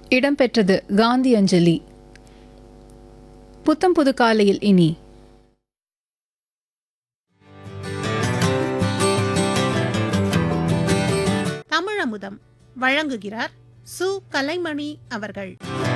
இடம்பெற்றது காந்தி அஞ்சலி புத்தம் புது காலையில் இனி தமிழமுதம் வழங்குகிறார் சு கலைமணி அவர்கள்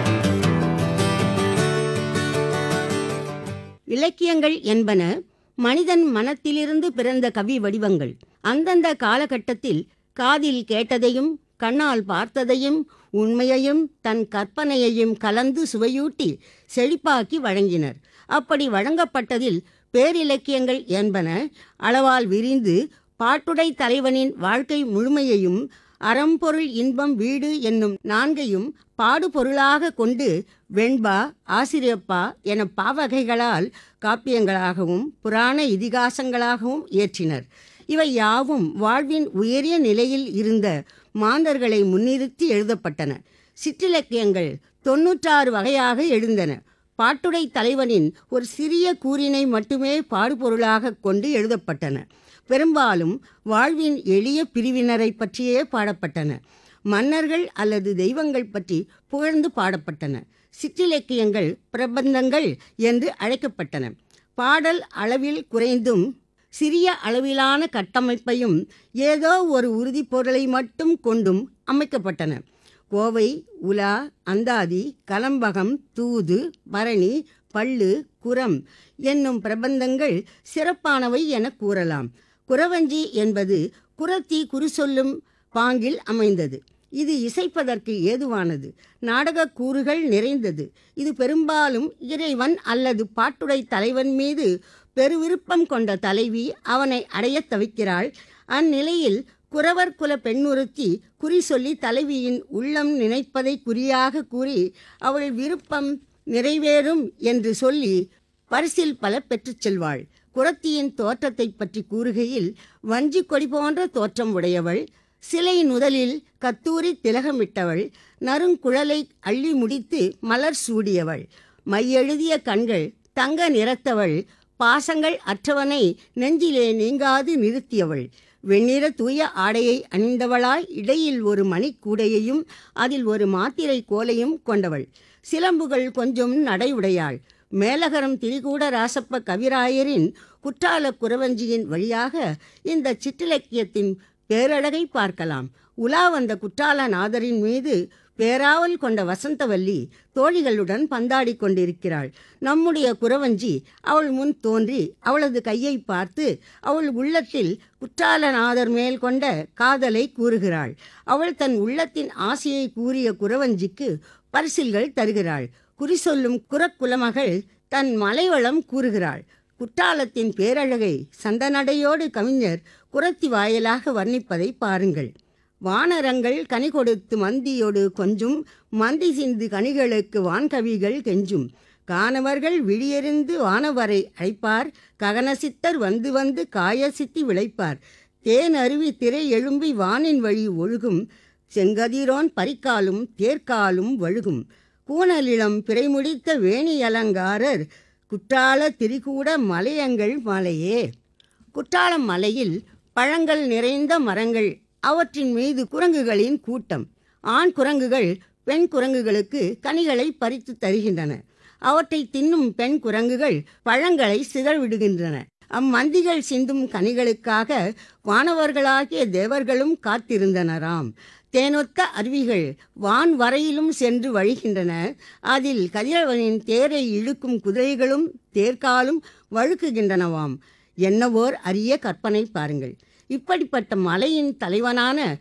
இலக்கியங்கள் என்பன மனிதன் மனத்திலிருந்து பிறந்த கவி வடிவங்கள் அந்தந்த காலகட்டத்தில் காதில் கேட்டதையும் கண்ணால் பார்த்ததையும் உண்மையையும் தன் கற்பனையையும் கலந்து சுவையூட்டி செழிப்பாக்கி வழங்கினர் அப்படி வழங்கப்பட்டதில் பேரிலக்கியங்கள் என்பன அளவால் விரிந்து பாட்டுடை தலைவனின் வாழ்க்கை முழுமையையும் அறம்பொருள் இன்பம் வீடு என்னும் நான்கையும் பாடுபொருளாக கொண்டு வெண்பா ஆசிரியப்பா என பாவகைகளால் காப்பியங்களாகவும் புராண இதிகாசங்களாகவும் இயற்றினர் இவை யாவும் வாழ்வின் உயரிய நிலையில் இருந்த மாந்தர்களை முன்னிறுத்தி எழுதப்பட்டன சிற்றிலக்கியங்கள் தொன்னூற்றாறு வகையாக எழுந்தன பாட்டுடை தலைவனின் ஒரு சிறிய கூறினை மட்டுமே பாடுபொருளாக கொண்டு எழுதப்பட்டன பெரும்பாலும் வாழ்வின் எளிய பிரிவினரை பற்றியே பாடப்பட்டன மன்னர்கள் அல்லது தெய்வங்கள் பற்றி புகழ்ந்து பாடப்பட்டன சிற்றிலக்கியங்கள் பிரபந்தங்கள் என்று அழைக்கப்பட்டன பாடல் அளவில் குறைந்தும் சிறிய அளவிலான கட்டமைப்பையும் ஏதோ ஒரு உறுதிப்பொருளை மட்டும் கொண்டும் அமைக்கப்பட்டன கோவை உலா அந்தாதி கலம்பகம் தூது பரணி பள்ளு குரம் என்னும் பிரபந்தங்கள் சிறப்பானவை என கூறலாம் குறவஞ்சி என்பது குரத்தி குறிசொல்லும் பாங்கில் அமைந்தது இது இசைப்பதற்கு ஏதுவானது நாடகக் கூறுகள் நிறைந்தது இது பெரும்பாலும் இறைவன் அல்லது பாட்டுடை தலைவன் மீது பெருவிருப்பம் கொண்ட தலைவி அவனை அடையத் தவிக்கிறாள் அந்நிலையில் குறவர் குல பெண்ணுறுத்தி குறி சொல்லி தலைவியின் உள்ளம் நினைப்பதை குறியாக கூறி அவள் விருப்பம் நிறைவேறும் என்று சொல்லி பரிசில் பல பெற்றுச் செல்வாள் குரத்தியின் தோற்றத்தை பற்றி கூறுகையில் வஞ்சிக் கொடி போன்ற தோற்றம் உடையவள் சிலை நுதலில் கத்தூரி திலகமிட்டவள் நறுங்குழலை அள்ளி முடித்து மலர் சூடியவள் மையெழுதிய கண்கள் தங்க நிறத்தவள் பாசங்கள் அற்றவனை நெஞ்சிலே நீங்காது நிறுத்தியவள் வெண்ணிற தூய ஆடையை அணிந்தவளாய் இடையில் ஒரு மணிக்கூடையையும் அதில் ஒரு மாத்திரை கோலையும் கொண்டவள் சிலம்புகள் கொஞ்சம் நடையுடையாள் மேலகரம் திரிகூட ராசப்ப கவிராயரின் குற்றால குறவஞ்சியின் வழியாக இந்த சிற்றிலக்கியத்தின் பேரழகை பார்க்கலாம் உலா வந்த குற்றாலநாதரின் மீது பேராவல் கொண்ட வசந்தவல்லி தோழிகளுடன் பந்தாடி கொண்டிருக்கிறாள் நம்முடைய குறவஞ்சி அவள் முன் தோன்றி அவளது கையை பார்த்து அவள் உள்ளத்தில் குற்றாலநாதர் மேல் கொண்ட காதலை கூறுகிறாள் அவள் தன் உள்ளத்தின் ஆசையை கூறிய குறவஞ்சிக்கு பரிசில்கள் தருகிறாள் குறி சொல்லும் குறக்குலமகள் தன் மலைவளம் கூறுகிறாள் குற்றாலத்தின் பேரழகை சந்தனடையோடு கவிஞர் குரத்தி வாயிலாக வர்ணிப்பதை பாருங்கள் வானரங்கள் கனி கொடுத்து மந்தியோடு கொஞ்சும் மந்தி சிந்து கனிகளுக்கு வான்கவிகள் கெஞ்சும் காணவர்கள் விழியெறிந்து வானவரை அழைப்பார் ககனசித்தர் வந்து வந்து காயசித்தி விளைப்பார் தேன் அருவி திரை எழும்பி வானின் வழி ஒழுகும் செங்கதிரோன் பரிக்காலும் தேர்க்காலும் வழுகும் கூணலிளம் பிறைமுடித்த வேணி அலங்காரர் குற்றால திரிகூட மலையங்கள் மலையே குற்றாலம் மலையில் பழங்கள் நிறைந்த மரங்கள் அவற்றின் மீது குரங்குகளின் கூட்டம் ஆண் குரங்குகள் பெண் குரங்குகளுக்கு கனிகளை பறித்து தருகின்றன அவற்றை தின்னும் பெண் குரங்குகள் பழங்களை சிதழ்விடுகின்றன அம்மந்திகள் சிந்தும் கனிகளுக்காக வானவர்களாகிய தேவர்களும் காத்திருந்தனராம் தேனொத்த அருவிகள் வான் வரையிலும் சென்று வழிகின்றன அதில் கதிரவனின் தேரை இழுக்கும் குதிரைகளும் தேர்காலும் வழுக்குகின்றனவாம் என்னவோர் அரிய கற்பனை பாருங்கள் இப்படிப்பட்ட மலையின் தலைவனான